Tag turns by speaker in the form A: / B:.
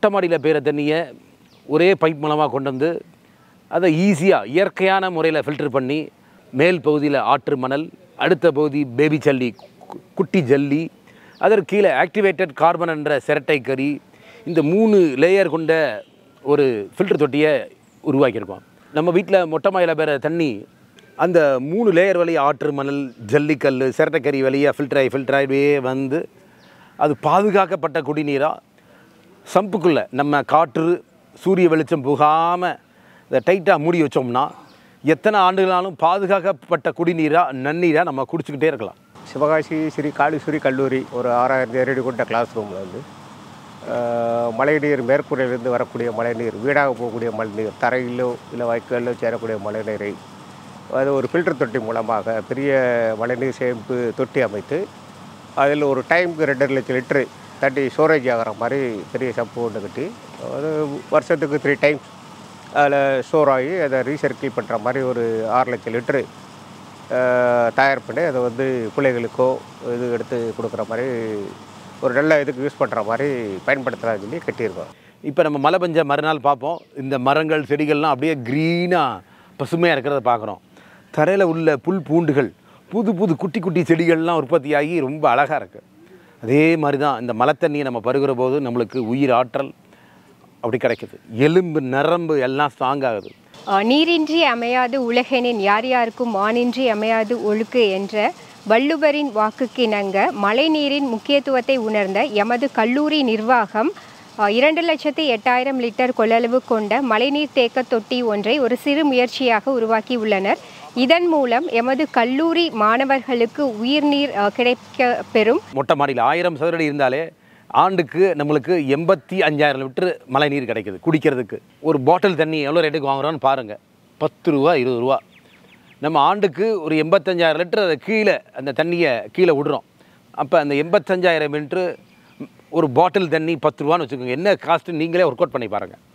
A: மொட்டை மாடியில் பெய்கிற தண்ணியை ஒரே பைப் மூலமாக கொண்டு வந்து அதை ஈஸியாக இயற்கையான முறையில் ஃபில்டர் பண்ணி மேல் பகுதியில் ஆற்று மணல் அடுத்த பகுதி பேபி ஜல்லி கு- குட்டி ஜல்லி அதற்கு கீழே ஆக்டிவேட்டட் கார்பன் என்ற சிரட்டை கறி இந்த மூணு லேயர் கொண்ட ஒரு ஃபில்டர் தொட்டியை உருவாக்கியிருக்கோம் நம்ம வீட்டில் மொட்டை மாடியில் பெற தண்ணி அந்த மூணு லேயர் வழியாக ஆற்று மணல் ஜல்லிக்கல் சிரட்டைக்கறி வழியாக ஃபில்டர் ஆகி ஃபில்டர் ஆகியே வந்து அது பாதுகாக்கப்பட்ட குடிநீராக சம்புக்குள்ளே நம்ம காற்று சூரிய வெளிச்சம் புகாமல் இதை டைட்டாக மூடி வச்சோம்னா எத்தனை ஆண்டுகளாலும் பாதுகாக்கப்பட்ட குடிநீராக நன்னீராக நம்ம குடிச்சுக்கிட்டே இருக்கலாம்
B: சிவகாசி ஸ்ரீ காளீஸ்வரி கல்லூரி ஒரு ஆறாயிரத்தி இரண்டு கொண்ட கிளாஸ் ரூமில் வந்து ஆஹ், மழைநீர் மேற்கூரையிலிருந்து வரக்கூடிய மழைநீர் வீடாக போகக்கூடிய மழைநீர் தரையிலோ இல்லை வாய்க்காலிலோ சேரக்கூடிய மழைநீரை அது ஒரு ஃபில்டர் தொட்டி மூலமாக பெரிய மழைநீர் சேமிப்பு தொட்டி அமைத்து அதில் ஒரு டைமுக்கு ரெண்டரை லட்சம் லிட்ரு தண்ணி ஸ்டோரேஜ் ஆகிற மாதிரி பெரிய சம்பு ஒன்று கட்டி அது வருஷத்துக்கு த்ரீ டைம்ஸ் அதில் ஸ்டோர் ஆகி அதை ரீசர்க்கிள் பண்ணுற மாதிரி ஒரு ஆறு லட்சம் லிட்ரு அஹ், தயார் பண்ணி அதை வந்து பிள்ளைகளுக்கோ இது எடுத்து கொடுக்குற மாதிரி ஒரு நல்ல இதுக்கு யூஸ் பண்ணுற மாதிரி பயன்படுத்தலாம்னு சொல்லி கட்டியிருக்கோம்
A: இப்போ நம்ம மழை பெஞ்ச மறுநாள் பார்ப்போம் இந்த மரங்கள் செடிகள்லாம் அப்படியே க்ரீனாக பசுமையாக இருக்கிறத பார்க்குறோம் தரையில் உள்ள புல் பூண்டுகள் புது புது குட்டி குட்டி செடிகள்லாம் உற்பத்தியாகி ரொம்ப அழகாக இருக்குது அதே மாதிரி தான் இந்த மழை தண்ணியை நம்ம பருகிற போது நம்மளுக்கு உயிர் ஆற்றல் அப்படி கிடைக்குது எலும்பு நரம்பு எல்லாம் ஸ்ட்ராங் ஆகுது
C: அஹ், நீரின்றி அமையாது உலகெனின் யார் யாருக்கும் மானின்றி அமையாது ஒழுக்கு என்ற வள்ளுவரின் வாக்குக்கிணங்க மழைநீரின் முக்கியத்துவத்தை உணர்ந்த எமது கல்லூரி நிர்வாகம் அஹ், இரண்டு லட்சத்து எட்டாயிரம் லிட்டர் கொள்ளளவு கொண்ட மழைநீர் தேக்க தொட்டி ஒன்றை ஒரு சிறு முயற்சியாக உருவாக்கி உள்ளனர் இதன் மூலம் எமது கல்லூரி மாணவர்களுக்கு உயிர்நீர் அஹ், கிடைக்க பெறும்
A: மொட்டை மாடியில் ஆயிரம் சதுரடி இருந்தாலே ஆண்டுக்கு நம்மளுக்கு எண்பத்தி அஞ்சாயிரம் லிட்டர் மழை நீர் கிடைக்குது குடிக்கிறதுக்கு ஒரு பாட்டில் தண்ணி எவ்வளோ ரேட்டுக்கு வாங்குறோன்னு பாருங்கள் பத்து ரூபா இருபது ரூபா நம்ம ஆண்டுக்கு ஒரு எண்பத்தஞ்சாயிரம் லிட்டர் அதை கீழே அந்த தண்ணியை கீழே விடுறோம் அப்போ அந்த எண்பத்தஞ்சாயிரம் லிட்டரு ஒரு பாட்டில் தண்ணி பத்து ரூபான்னு வச்சுக்கோங்க என்ன காஸ்ட்டு நீங்களே ஒர்க் அவுட் பண்ணி பாருங்கள்